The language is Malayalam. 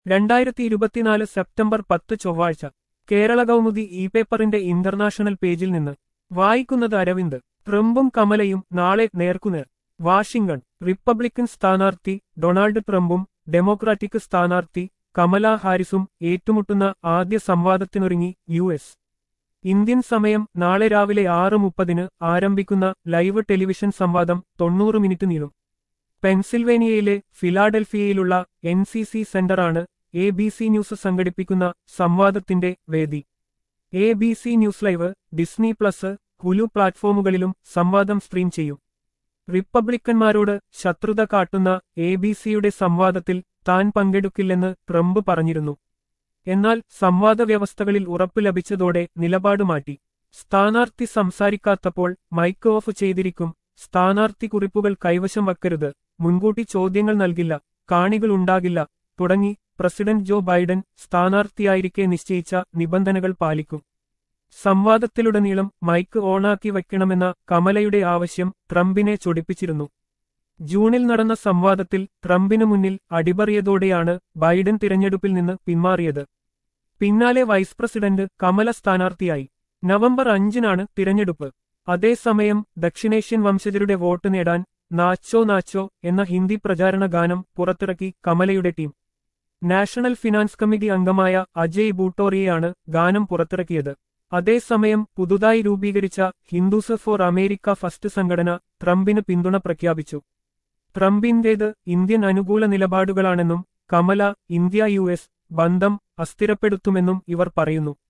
രണ്ടായിരത്തി ഇരുപത്തിനാല് സെപ്റ്റംബർ പത്ത് ചൊവ്വാഴ്ച കേരള കൗമുദി ഇ പേപ്പറിന്റെ ഇന്റർനാഷണൽ പേജിൽ നിന്ന് വായിക്കുന്നത് അരവിന്ദ് ട്രംപും കമലയും നാളെ നേർക്കുനേർ വാഷിംഗ്ടൺ റിപ്പബ്ലിക്കൻ സ്ഥാനാർത്ഥി ഡൊണാൾഡ് ട്രംപും ഡെമോക്രാറ്റിക് സ്ഥാനാർത്ഥി കമല ഹാരിസും ഏറ്റുമുട്ടുന്ന ആദ്യ സംവാദത്തിനൊരുങ്ങി യു എസ് ഇന്ത്യൻ സമയം നാളെ രാവിലെ ആറ് മുപ്പതിന് ആരംഭിക്കുന്ന ലൈവ് ടെലിവിഷൻ സംവാദം തൊണ്ണൂറ് മിനിറ്റ് നീളും പെൻസിൽവേനിയയിലെ ഫിലാഡൽഫിയയിലുള്ള എൻ സി സി സെന്ററാണ് എ ബി സി ന്യൂസ് സംഘടിപ്പിക്കുന്ന സംവാദത്തിന്റെ വേദി A B C news live Disney plus Hulu പ്ലാറ്റ്ഫോമുകളിലും സംവാദം സ്ട്രീം ചെയ്യും റിപ്പബ്ലിക്കന്മാരോട് ശത്രുത കാട്ടുന്ന എ ബി സിയുടെ സംവാദത്തിൽ താൻ പങ്കെടുക്കില്ലെന്ന് ട്രംപ് പറഞ്ഞിരുന്നു എന്നാൽ സംവാദ വ്യവസ്ഥകളിൽ ഉറപ്പ് ലഭിച്ചതോടെ നിലപാട് മാറ്റി സ്ഥാനാർത്ഥി സംസാരിക്കാത്തപ്പോൾ മൈക്ക് ഓഫ് ചെയ്തിരിക്കും സ്ഥാനാർത്ഥി കുറിപ്പുകൾ കൈവശം വയ്ക്കരുത് മുൻകൂട്ടി ചോദ്യങ്ങൾ നൽകില്ല കാണികൾ ഉണ്ടാകില്ല തുടങ്ങി പ്രസിഡന്റ് ജോ ബൈഡൻ സ്ഥാനാർത്ഥിയായിരിക്കെ നിശ്ചയിച്ച നിബന്ധനകൾ പാലിക്കും സംവാദത്തിലുടനീളം മൈക്ക് ഓണാക്കി വയ്ക്കണമെന്ന കമലയുടെ ആവശ്യം ട്രംപിനെ ചൊടിപ്പിച്ചിരുന്നു ജൂണിൽ നടന്ന സംവാദത്തിൽ ട്രംപിനു മുന്നിൽ അടിപറിയതോടെയാണ് ബൈഡൻ തിരഞ്ഞെടുപ്പിൽ നിന്ന് പിന്മാറിയത് പിന്നാലെ വൈസ് പ്രസിഡന്റ് കമല സ്ഥാനാർത്ഥിയായി നവംബർ അഞ്ചിനാണ് തിരഞ്ഞെടുപ്പ് അതേസമയം ദക്ഷിണേഷ്യൻ വംശജരുടെ വോട്ട് നേടാൻ നാച്ചോ നാച്ചോ എന്ന ഹിന്ദി പ്രചാരണ ഗാനം പുറത്തിറക്കി കമലയുടെ ടീം നാഷണൽ ഫിനാൻസ് കമ്മിറ്റി അംഗമായ അജയ് ബൂട്ടോറിയയാണ് ഗാനം പുറത്തിറക്കിയത് അതേസമയം പുതുതായി രൂപീകരിച്ച ഹിന്ദുസ് ഫോർ അമേരിക്ക ഫസ്റ്റ് സംഘടന ട്രംപിന് പിന്തുണ പ്രഖ്യാപിച്ചു ട്രംപിന്റേത് ഇന്ത്യൻ അനുകൂല നിലപാടുകളാണെന്നും കമല ഇന്ത്യ യു എസ് ബന്ധം അസ്ഥിരപ്പെടുത്തുമെന്നും ഇവർ പറയുന്നു